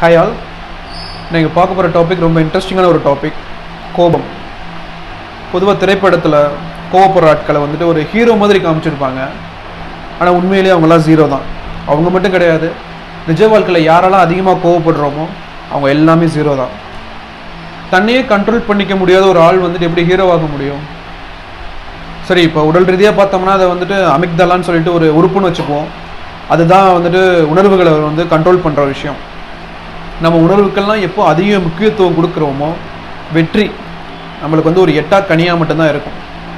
hi all நீங்கள் பார்க்க போகிற டாபிக் ரொம்ப இன்ட்ரெஸ்டிங்கான ஒரு டாபிக் கோபம் பொதுவாக திரைப்படத்தில் கோவப்படுற ஆட்களை வந்துட்டு ஒரு ஹீரோ மாதிரி காமிச்சிருப்பாங்க ஆனால் உண்மையிலேயே அவங்களாம் ஜீரோ தான் அவங்க மட்டும் கிடையாது நிஜ வாழ்க்கையில் யாரெல்லாம் அதிகமாக கோவப்படுறோமோ அவங்க எல்லாமே ஜீரோ தான் தன்னையே கண்ட்ரோல் பண்ணிக்க முடியாத ஒரு ஆள் வந்துட்டு எப்படி ஹீரோவாக முடியும் சரி இப்போ உடல் ரீதியாக பார்த்தோம்னா அதை வந்துட்டு அமிக்தலான்னு சொல்லிட்டு ஒரு உறுப்புன்னு வச்சுப்போம் அதுதான் வந்துட்டு உணர்வுகளை வந்து கண்ட்ரோல் பண்ணுற விஷயம் நம்ம உணர்வுக்கெல்லாம் எப்போ அதிக முக்கியத்துவம் கொடுக்குறோமோ வெற்றி நம்மளுக்கு வந்து ஒரு எட்டா கனியாக மட்டும்தான் இருக்கும்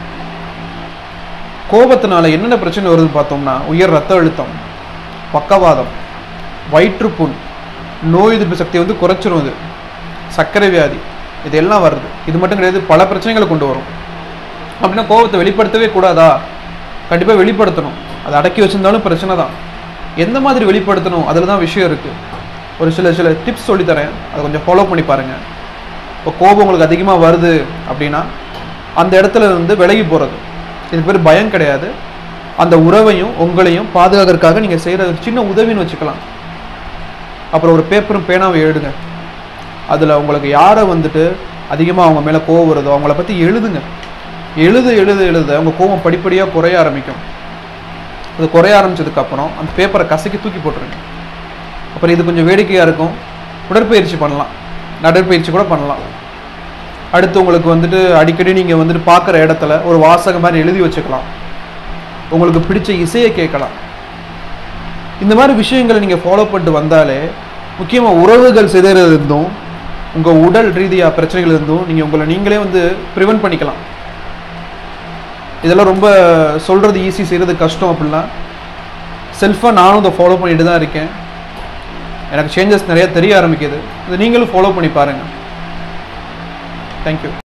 கோபத்தினால என்னென்ன பிரச்சனை வருதுன்னு பார்த்தோம்னா உயர் ரத்த அழுத்தம் பக்கவாதம் வயிற்றுப்புண் நோய் எதிர்ப்பு சக்தி வந்து குறைச்சிரும் இது சர்க்கரை வியாதி இதெல்லாம் வருது இது மட்டும் கிடையாது பல பிரச்சனைகளை கொண்டு வரும் அப்படின்னா கோபத்தை வெளிப்படுத்தவே கூடாதா கண்டிப்பாக வெளிப்படுத்தணும் அதை அடக்கி வச்சிருந்தாலும் பிரச்சனை தான் எந்த மாதிரி வெளிப்படுத்தணும் அதில் தான் விஷயம் இருக்குது ஒரு சில சில டிப்ஸ் சொல்லித்தரேன் அதை கொஞ்சம் ஃபாலோ பண்ணி பாருங்கள் இப்போ கோபம் உங்களுக்கு அதிகமாக வருது அப்படின்னா அந்த இடத்துல இருந்து விலகி போகிறது இதுக்கு பேர் பயம் கிடையாது அந்த உறவையும் உங்களையும் பாதுகாக்கிறதுக்காக நீங்கள் செய்கிற ஒரு சின்ன உதவின்னு வச்சுக்கலாம் அப்புறம் ஒரு பேப்பரும் பேனாவும் எழுதுங்க அதில் உங்களுக்கு யாரை வந்துட்டு அதிகமாக அவங்க மேலே கோவம் வருதோ அவங்கள பற்றி எழுதுங்க எழுத எழுத எழுத அவங்க கோவம் படிப்படியாக குறைய ஆரம்பிக்கும் அது குறைய ஆரம்பிச்சதுக்கப்புறம் அந்த பேப்பரை கசக்கி தூக்கி போட்டுருங்க அப்புறம் இது கொஞ்சம் வேடிக்கையாக இருக்கும் உடற்பயிற்சி பண்ணலாம் நடைப்பயிற்சி கூட பண்ணலாம் அடுத்து உங்களுக்கு வந்துட்டு அடிக்கடி நீங்கள் வந்துட்டு பார்க்குற இடத்துல ஒரு வாசகம் மாதிரி எழுதி வச்சுக்கலாம் உங்களுக்கு பிடிச்ச இசையை கேட்கலாம் இந்த மாதிரி விஷயங்களை நீங்கள் ஃபாலோ பண்ணிட்டு வந்தாலே முக்கியமாக உறவுகள் சிதறது இருந்தும் உங்கள் உடல் ரீதியாக பிரச்சனைகள் இருந்தும் நீங்கள் உங்களை நீங்களே வந்து ப்ரிவென்ட் பண்ணிக்கலாம் இதெல்லாம் ரொம்ப சொல்கிறது ஈஸி செய்கிறது கஷ்டம் அப்படிலாம் செல்ஃபாக நானும் இதை ஃபாலோ பண்ணிட்டு தான் இருக்கேன் எனக்கு சேஞ்சஸ் நிறைய தெரிய ஆரம்பிக்குது இதை நீங்களும் ஃபாலோ பண்ணி பாருங்கள் தேங்க்யூ